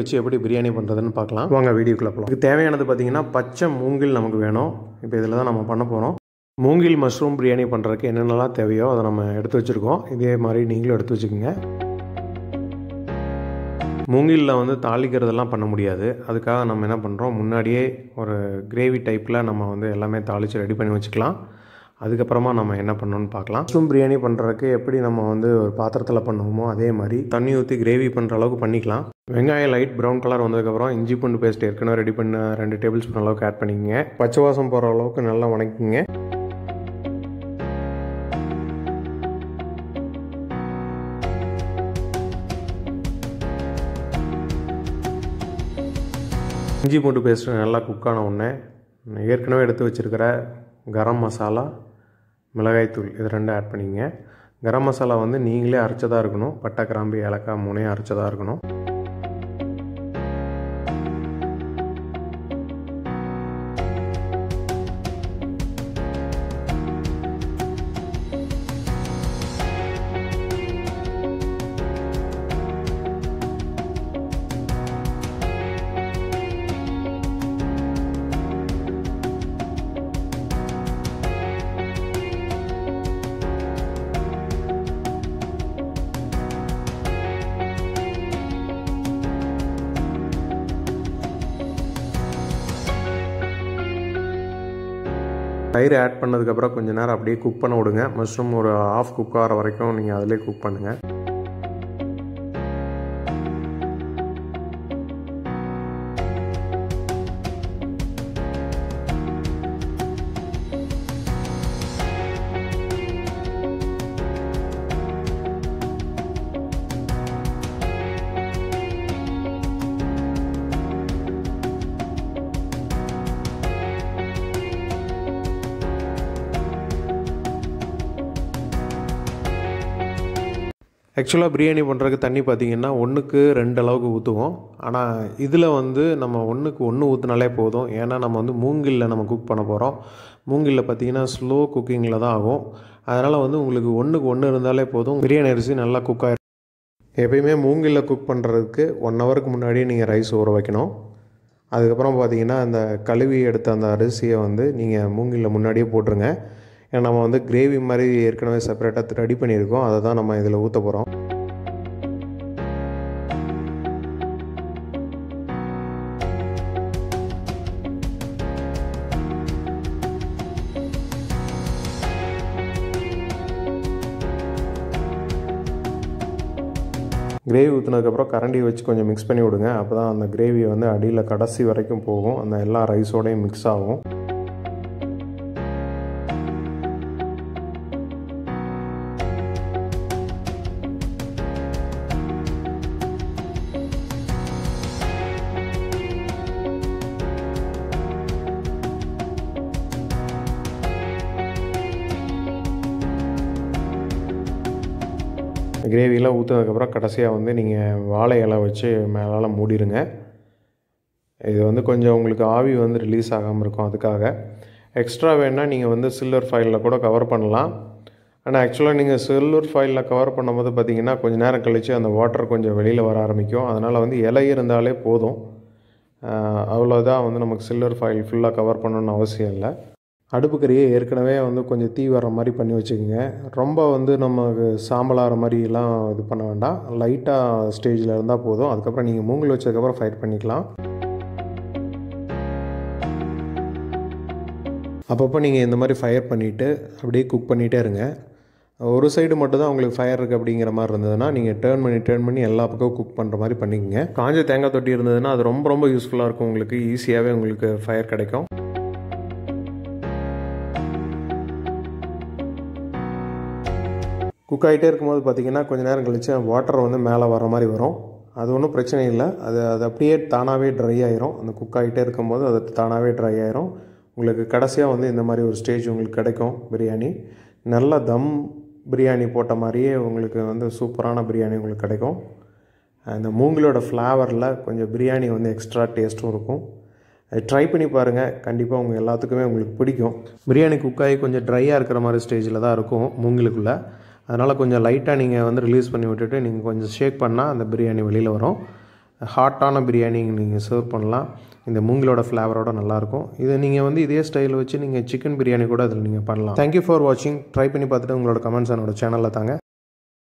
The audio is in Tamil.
வச்சு எப்படி பிரியாணி பண்ணுறதுன்னு பார்க்கலாம் வாங்க வீடியோக்குள்ளே போகலாம் இதுக்கு தேவையானது பார்த்தீங்கன்னா பச்சை மூங்கில் நமக்கு வேணும் இப்போ இதில் தான் நம்ம பண்ண போகிறோம் மூங்கில் மஷ்ரூம் பிரியாணி பண்ணுறதுக்கு என்னென்னலாம் தேவையோ அதை நம்ம எடுத்து வச்சுருக்கோம் இதே மாதிரி நீங்களும் எடுத்து வச்சுக்கோங்க மூங்கிலில் வந்து தாளிக்கிறதெல்லாம் பண்ண முடியாது அதுக்காக நம்ம என்ன பண்ணுறோம் முன்னாடியே ஒரு கிரேவி டைப்பில் நம்ம வந்து எல்லாமே தாளித்து ரெடி பண்ணி வச்சுக்கலாம் அதுக்கப்புறமா நம்ம என்ன பண்ணணும்னு பார்க்கலாம் மஷ்ரூம் பிரியாணி பண்ணுறதுக்கு எப்படி நம்ம வந்து ஒரு பாத்திரத்தில் பண்ணுவோமோ அதே மாதிரி தண்ணி ஊற்றி கிரேவி பண்ணுற அளவுக்கு பண்ணிக்கலாம் வெங்காயம் லைட் ப்ரௌன் கலர் வந்ததுக்கப்புறம் இஞ்சி பூண்டு பேஸ்ட் ஏற்கனவே ரெடி பண்ண ரெண்டு டேபிள் ஸ்பூன் அளவுக்கு ஆட் பண்ணிக்கங்க பச்சை வாசம் போகிற அளவுக்கு நல்லா வணக்கிங்க இஞ்சி பூண்டு பேஸ்ட்டு நல்லா குக் ஆன உடனே ஏற்கனவே எடுத்து வச்சுருக்கிற கரம் மசாலா மிளகாய்த்தூள் இது ரெண்டும் ஆட் பண்ணிக்கங்க கரம் மசாலா வந்து நீங்களே அரைச்சதாக இருக்கணும் பட்டை கிராம்பு ஏலக்காய் மூணையும் அரைச்சதாக இருக்கணும் தயிர் ஆட் பண்ணதுக்கப்புறம் கொஞ்சம் நேரம் அப்படியே குக் பண்ண விடுங்க மஷ்ரூம் ஒரு ஆஃப் குக் ஆகிற வரைக்கும் நீங்கள் அதிலே குக் பண்ணுங்கள் ஆக்சுவலாக பிரியாணி பண்ணுறதுக்கு தண்ணி பார்த்திங்கன்னா ஒன்றுக்கு ரெண்டு அளவுக்கு ஊற்றுவோம் ஆனால் இதில் வந்து நம்ம ஒன்றுக்கு ஒன்று ஊற்றினாலே போதும் ஏன்னா நம்ம வந்து மூங்கிலில் நம்ம குக் பண்ண போகிறோம் மூங்கிலில் பார்த்திங்கன்னா ஸ்லோ குக்கிங்கில் தான் ஆகும் அதனால் வந்து உங்களுக்கு ஒன்றுக்கு ஒன்று இருந்தாலே போதும் பிரியாணி அரிசி நல்லா குக் ஆகிடும் எப்பயுமே மூங்கிலில் குக் பண்ணுறதுக்கு ஒன் ஹவருக்கு முன்னாடியே நீங்கள் ரைஸ் ஊற வைக்கணும் அதுக்கப்புறம் பார்த்தீங்கன்னா அந்த கழுவி எடுத்த அந்த அரிசியை வந்து நீங்கள் மூங்கிலில் முன்னாடியே போட்டுருங்க ஏன்னா நம்ம வந்து கிரேவி மாதிரி ஏற்கனவே செப்பரேட்டாக ரெடி பண்ணியிருக்கோம் அதை தான் நம்ம இதில் ஊற்ற போகிறோம் கிரேவி ஊற்றினதுக்கப்புறம் கரண்டி வச்சு கொஞ்சம் மிக்ஸ் பண்ணி விடுங்க அப்போ தான் அந்த கிரேவி வந்து அடியில் கடைசி வரைக்கும் போகும் அந்த எல்லா ரைஸோடையும் மிக்ஸ் ஆகும் கிரேவிலாம் ஊற்றுனதுக்கப்புறம் கடைசியாக வந்து நீங்கள் வாழை இலை வச்சு மேலால் மூடிடுங்க இது வந்து கொஞ்சம் உங்களுக்கு ஆவி வந்து ரிலீஸ் ஆகாமல் இருக்கும் அதுக்காக எக்ஸ்ட்ரா வேணால் நீங்கள் வந்து சில்வர் ஃபைலில் கூட கவர் பண்ணலாம் ஆனால் ஆக்சுவலாக நீங்கள் சில்வர் ஃபைலில் கவர் பண்ணும்போது பார்த்தீங்கன்னா கொஞ்சம் நேரம் கழித்து அந்த வாட்டர் கொஞ்சம் வெளியில் வர ஆரம்பிக்கும் அதனால் வந்து இலை இருந்தாலே போதும் அவ்வளோதான் வந்து நமக்கு சில்வர் ஃபைல் ஃபுல்லாக கவர் பண்ணணுன்னு அவசியம் இல்லை அடுப்புக்கறியை ஏற்கனவே வந்து கொஞ்சம் தீ வர மாதிரி பண்ணி வச்சுக்கோங்க ரொம்ப வந்து நமக்கு சாம்பலாகிற மாதிரிலாம் இது பண்ண வேண்டாம் லைட்டாக ஸ்டேஜில் இருந்தால் போதும் அதுக்கப்புறம் நீங்கள் மூங்கில் வச்சதுக்கப்புறம் ஃபயர் பண்ணிக்கலாம் அப்பப்போ நீங்கள் இந்த மாதிரி ஃபயர் பண்ணிவிட்டு அப்படியே குக் பண்ணிகிட்டே இருங்க ஒரு சைடு மட்டும் தான் உங்களுக்கு ஃபயர் இருக்குது அப்படிங்கிற மாதிரி இருந்ததுன்னா நீங்கள் டேர்ன் பண்ணி டேர்ன் பண்ணி எல்லா பக்கம் குக் பண்ணுற மாதிரி பண்ணிக்கோங்க காஞ்ச தேங்காய் தொட்டி இருந்ததுன்னா அது ரொம்ப ரொம்ப யூஸ்ஃபுல்லாக இருக்கும் உங்களுக்கு ஈஸியாகவே உங்களுக்கு ஃபயர் கிடைக்கும் குக் ஆகிட்டே இருக்கும்போது பார்த்திங்கன்னா கொஞ்சம் நேரம் கழித்து வாட்டர் வந்து மேலே வர மாதிரி வரும் அது ஒன்றும் பிரச்சனை இல்லை அது அது அப்படியே தானாகவே ட்ரை ஆயிரும் அந்த குக் ஆகிட்டே இருக்கும்போது அது தானாகவே ட்ரை ஆயிரும் உங்களுக்கு கடைசியாக வந்து இந்த மாதிரி ஒரு ஸ்டேஜ் உங்களுக்கு கிடைக்கும் பிரியாணி நல்ல தம் பிரியாணி போட்ட மாதிரியே உங்களுக்கு வந்து சூப்பரான பிரியாணி உங்களுக்கு கிடைக்கும் அந்த மூங்கிலோட ஃப்ளேவரில் கொஞ்சம் பிரியாணி வந்து எக்ஸ்ட்ரா டேஸ்ட்டும் இருக்கும் ட்ரை பண்ணி பாருங்கள் கண்டிப்பாக உங்கள் எல்லாத்துக்குமே உங்களுக்கு பிடிக்கும் பிரியாணி குக் ஆகி கொஞ்சம் ட்ரையாக இருக்கிற மாதிரி ஸ்டேஜில் தான் இருக்கும் மூங்கிலுக்குள்ளே அதனால் கொஞ்சம் லைட்டாக நீங்கள் வந்து ரிலீஸ் பண்ணி விட்டுட்டு நீங்கள் கொஞ்சம் ஷேக் பண்ணால் அந்த பிரியாணி வெளியில் வரும் ஹாட்டான பிரியாணி நீங்கள் சர்வ் பண்ணலாம் இந்த மூங்கிலோட ஃப்ளேவரோட நல்லாயிருக்கும் இதை நீங்கள் வந்து இதே ஸ்டைல் வச்சு நீங்கள் சிக்கன் பிரியாணி கூட அதில் நீங்கள் பண்ணலாம் தேங்க்யூ ஃபார் வாட்சிங் ட்ரை பண்ணி பார்த்துட்டு உங்களோட கமெண்ட்ஸ் என்னோட சேனலில் தாங்க